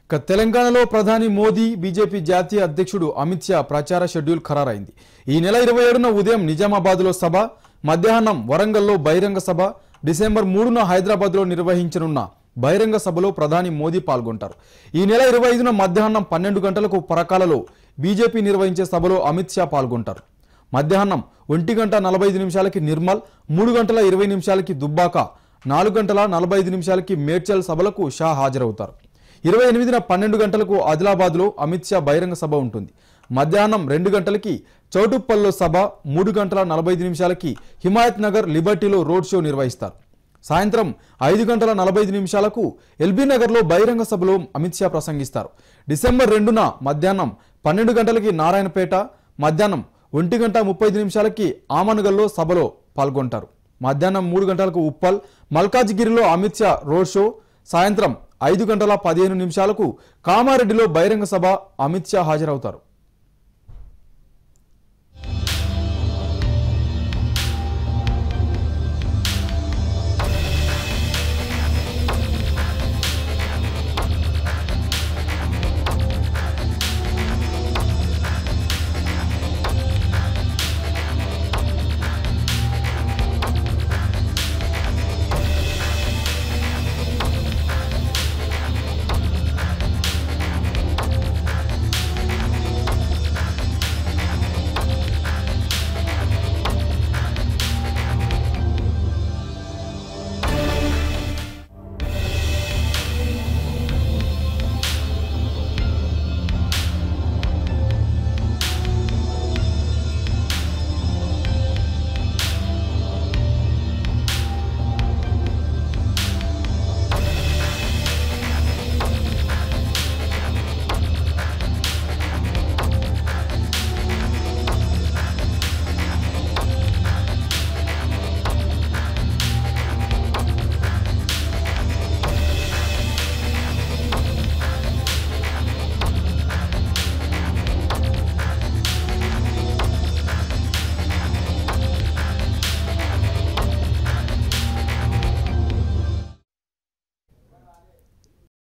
ఇక తెలంగాణలో ప్రధాని మోదీ బీజేపీ జాతీయ అధ్యక్షుడు అమిత్ షా ప్రచార షెడ్యూల్ ఖరారైంది ఈ నెల ఇరవై ఏడున ఉదయం నిజామాబాద్లో సభ మధ్యాహ్నం వరంగల్లో బహిరంగ సభ డిసెంబర్ మూడున హైదరాబాద్లో నిర్వహించనున్న బహిరంగ సభలో ప్రధాని మోదీ పాల్గొంటారు ఈ నెల ఇరవై ఐదున మధ్యాహ్నం పన్నెండు గంటలకు పరకాలలో బీజేపీ నిర్వహించే సభలో అమిత్ షా పాల్గొంటారు మధ్యాహ్నం ఒంటి గంట నలభై ఐదు నిమిషాలకి నిర్మల్ మూడు గంటల ఇరవై నిమిషాలకి దుబ్బాక నాలుగు గంటల నలభై ఐదు నిమిషాలకి మేడ్చల్ సభలకు షా హాజరవుతారు ఇరవై ఎనిమిదిన పన్నెండు గంటలకు ఆదిలాబాద్లో అమిత్ షా బహిరంగ సభ ఉంటుంది మధ్యాహ్నం రెండు గంటలకి చౌటుప్పల్లో సభ మూడు గంటల నలభై ఐదు నిమిషాలకి హిమాయత్ నగర్ లిబర్టీలో రోడ్ షో నిర్వహిస్తారు సాయంత్రం ఐదు గంటల నలభై ఐదు నిమిషాలకు ఎల్బీ నగర్లో బహిరంగ సభలో అమిత్ షా ప్రసంగిస్తారు డిసెంబర్ రెండున మధ్యాహ్నం పన్నెండు గంటలకి నారాయణపేట మధ్యాహ్నం ఒంటి గంట ముప్పై ఐదు నిమిషాలకి ఆమనగల్లో సభలో పాల్గొంటారు మధ్యాహ్నం మూడు గంటలకు ఉప్పల్ మల్కాజ్గిరిలో అమిత్ షా రోడ్ షో సాయంత్రం ఐదు గంటల పదిహేను నిమిషాలకు కామారెడ్డిలో బహిరంగ సభ అమిత్ షా హాజరవుతారు